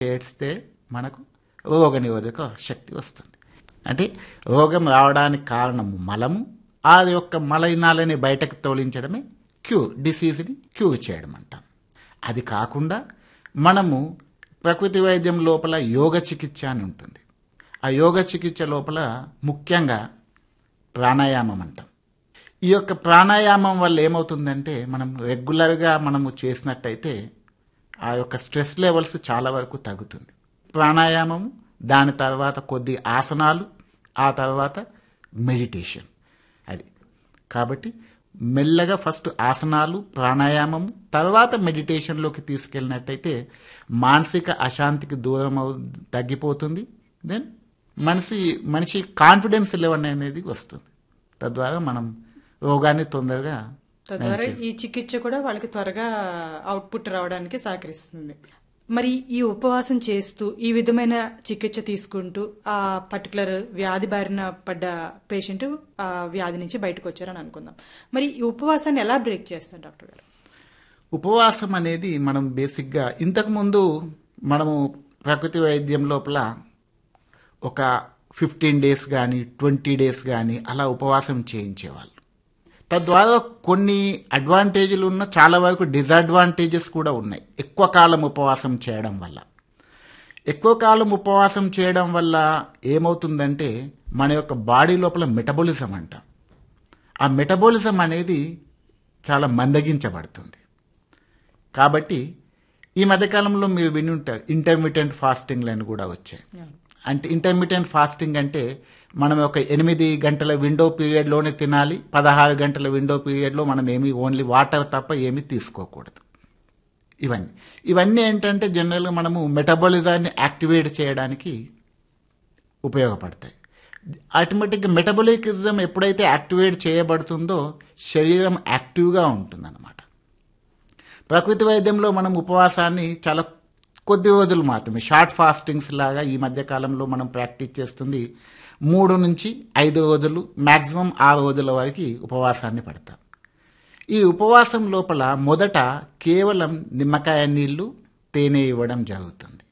ఏడ్స్తే మనకు రోగ నిరోధక శక్తి వస్తుంది అంటే రోగం రావడానికి కారణము మలము ఆ యొక్క మలయినాలని బయటకు తోలించడమే క్యూర్ డిసీజ్ని క్యూర్ చేయడం అంటాం అది కాకుండా మనము ప్రకృతి వైద్యం లోపల యోగ చికిత్స అని ఉంటుంది ఆ యోగ చికిత్స లోపల ముఖ్యంగా ప్రాణాయామం అంటాం ఈ యొక్క ప్రాణాయామం వల్ల ఏమవుతుందంటే మనం రెగ్యులర్గా మనము చేసినట్టయితే ఆ యొక్క స్ట్రెస్ లెవెల్స్ చాలా వరకు తగ్గుతుంది ప్రాణాయామము దాని తర్వాత కొద్ది ఆసనాలు ఆ తర్వాత మెడిటేషన్ అది కాబట్టి మెల్లగా ఫస్ట్ ఆసనాలు ప్రాణాయామం తర్వాత మెడిటేషన్లోకి తీసుకెళ్ళినట్టయితే మానసిక అశాంతికి దూరం అవు తగ్గిపోతుంది దెన్ మనిషి మనిషి కాన్ఫిడెన్స్ లెవెల్ అనేది వస్తుంది తద్వారా మనం రోగాన్ని తొందరగా తద్వారా ఈ చికిత్స కూడా వాళ్ళకి త్వరగా అవుట్పుట్ రావడానికి సహకరిస్తుంది మరి ఈ ఉపవాసం చేస్తూ ఈ విధమైన చికిత్స తీసుకుంటూ ఆ పర్టికులర్ వ్యాధి బారిన పడ్డ పేషెంట్ ఆ వ్యాధి నుంచి బయటకు వచ్చారని అనుకుందాం మరి ఈ ఉపవాసాన్ని ఎలా బ్రేక్ చేస్తారు డాక్టర్ గారు ఉపవాసం అనేది మనం బేసిక్గా ఇంతకుముందు మనము ప్రకృతి వైద్యం లోపల ఒక ఫిఫ్టీన్ డేస్ కానీ ట్వంటీ డేస్ కానీ అలా ఉపవాసం చేయించేవాళ్ళు తద్వారా కొన్ని అడ్వాంటేజ్లు ఉన్న చాలా వరకు డిసడ్వాంటేజెస్ కూడా ఉన్నాయి ఎక్కువ కాలం ఉపవాసం చేయడం వల్ల ఎక్కువ కాలం ఉపవాసం చేయడం వల్ల ఏమవుతుందంటే మన యొక్క బాడీ లోపల మెటబోలిజం అంట ఆ మెటబోలిజం అనేది చాలా మందగించబడుతుంది కాబట్టి ఈ మధ్యకాలంలో మీరు విని ఉంటారు ఇంటర్మీడియట్ ఫాస్టింగ్లు అని కూడా వచ్చాయి అంటే ఇంటర్మీడియట్ ఫాస్టింగ్ అంటే మనం ఒక ఎనిమిది గంటల విండో పీరియడ్లోనే తినాలి పదహారు గంటల విండో పీరియడ్లో మనం ఏమి ఓన్లీ వాటర్ తప్ప ఏమీ తీసుకోకూడదు ఇవన్నీ ఇవన్నీ ఏంటంటే జనరల్గా మనము మెటబాలిజాన్ని యాక్టివేట్ చేయడానికి ఉపయోగపడతాయి ఆటోమేటిక్గా మెటబలికిజం ఎప్పుడైతే యాక్టివేట్ చేయబడుతుందో శరీరం యాక్టివ్గా ఉంటుందన్నమాట ప్రకృతి వైద్యంలో మనం ఉపవాసాన్ని చాలా కొద్ది రోజులు మాత్రమే షార్ట్ ఫాస్టింగ్స్ లాగా ఈ మధ్య కాలంలో మనం ప్రాక్టీస్ చేస్తుంది మూడు నుంచి ఐదు రోజులు మ్యాక్సిమం ఆరు రోజుల వరకు ఉపవాసాన్ని పడతాం ఈ ఉపవాసం లోపల మొదట కేవలం నిమ్మకాయ నీళ్లు తేనె ఇవ్వడం జరుగుతుంది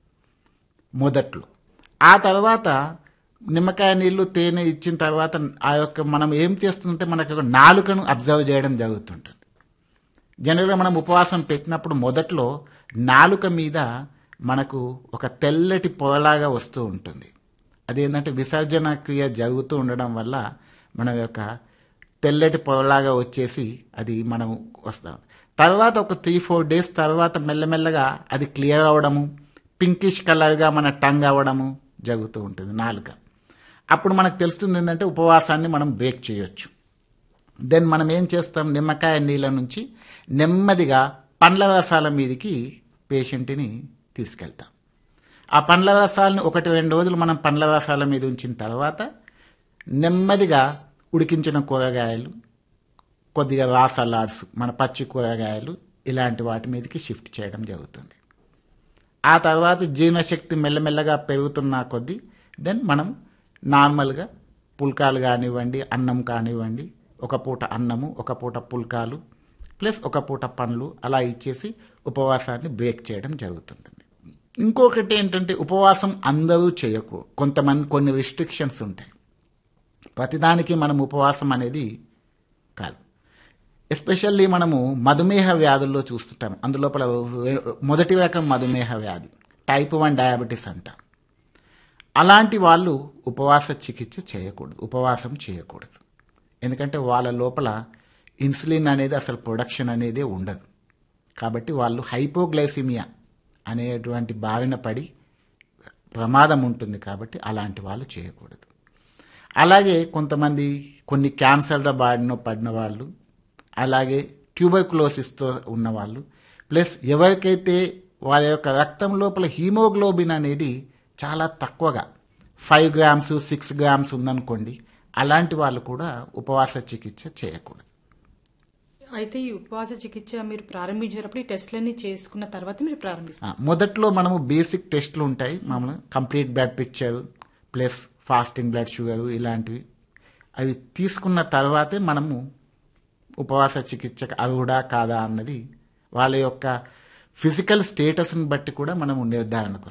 మొదట్లో ఆ తర్వాత నిమ్మకాయ నీళ్లు తేనె ఇచ్చిన తర్వాత ఆ యొక్క మనం ఏం చేస్తుంటే మనకు ఒక నాలుకను అబ్జర్వ్ చేయడం జరుగుతుంటుంది జనరల్గా మనం ఉపవాసం పెట్టినప్పుడు మొదట్లో నాలుక మీద మనకు ఒక తెల్లటి పొరలాగా వస్తూ ఉంటుంది అదేంటంటే విసర్జన క్రియ జరుగుతూ ఉండడం వల్ల మన యొక్క తెల్లటి పొరలాగా వచ్చేసి అది మనం వస్తాం తర్వాత ఒక త్రీ ఫోర్ డేస్ తర్వాత మెల్లమెల్లగా అది క్లియర్ అవ్వడము పింకిష్ కలర్గా మన టంగ్ అవ్వడము జరుగుతూ ఉంటుంది నాలుక అప్పుడు మనకు తెలుస్తుంది ఏంటంటే ఉపవాసాన్ని మనం బ్రేక్ చేయొచ్చు దెన్ మనం ఏం చేస్తాం నిమ్మకాయ నీళ్ళ నుంచి నెమ్మదిగా పండ్ల రసాల మీదకి పేషెంట్ని తీసుకెళ్తాం ఆ పండ్ల రసాలను ఒకటి రెండు రోజులు మనం పండ్ల రసాల మీద ఉంచిన తర్వాత నెమ్మదిగా ఉడికించిన కూరగాయలు కొద్దిగా రా సలాడ్స్ మన పచ్చి కూరగాయలు ఇలాంటి వాటి మీదకి షిఫ్ట్ చేయడం జరుగుతుంది ఆ తర్వాత జీర్ణశక్తి మెల్లమెల్లగా పెరుగుతున్న కొద్దీ దెన్ మనం నార్మల్గా పుల్కాలు కానివ్వండి అన్నం కానివ్వండి ఒక పూట అన్నము ఒక పూట పుల్కాలు ప్లస్ ఒక పూట పండ్లు అలా ఇచ్చేసి ఉపవాసాన్ని బ్రేక్ చేయడం జరుగుతుంటుంది ఇంకొకటి ఏంటంటే ఉపవాసం అందరూ చేయకు కొంతమంది కొన్ని రిస్ట్రిక్షన్స్ ఉంటాయి ప్రతిదానికి మనం ఉపవాసం అనేది కాదు ఎస్పెషల్లీ మనము మధుమేహ వ్యాధుల్లో చూస్తుంటాం అందులోపల మొదటి రకం మధుమేహ వ్యాధి టైప్ వన్ డయాబెటీస్ అంటాం అలాంటి వాళ్ళు ఉపవాస చికిత్స చేయకూడదు ఉపవాసం చేయకూడదు ఎందుకంటే వాళ్ళ లోపల ఇన్సులిన్ అనేది అసలు ప్రొడక్షన్ అనేది ఉండదు కాబట్టి వాళ్ళు హైపోగ్లైసిమియా అనేటువంటి బావిన పడి ప్రమాదం ఉంటుంది కాబట్టి అలాంటి వాళ్ళు చేయకూడదు అలాగే కొంతమంది కొన్ని క్యాన్సర్ల బారిన పడిన వాళ్ళు అలాగే ట్యూబర్కులోసిస్తో ఉన్నవాళ్ళు ప్లస్ ఎవరికైతే వాళ్ళ యొక్క రక్తం లోపల హీమోగ్లోబిన్ అనేది చాలా తక్కువగా ఫైవ్ గ్రామ్స్ సిక్స్ గ్రామ్స్ ఉందనుకోండి అలాంటి వాళ్ళు కూడా ఉపవాస చికిత్స చేయకూడదు అయితే ఈ ఉపవాస చికిత్స మీరు ప్రారంభించేటప్పుడు ఈ టెస్ట్లన్నీ చేసుకున్న తర్వాత మీరు ప్రారంభిస్తారు మొదట్లో మనము బేసిక్ టెస్ట్లు ఉంటాయి మామూలుగా complete blood picture plus fasting blood sugar ఇలాంటివి అవి తీసుకున్న తర్వాతే మనము ఉపవాస చికిత్సకు అర్హుడా కాదా అన్నది వాళ్ళ యొక్క ఫిజికల్ స్టేటస్ని బట్టి కూడా మనం నిర్ధారణకు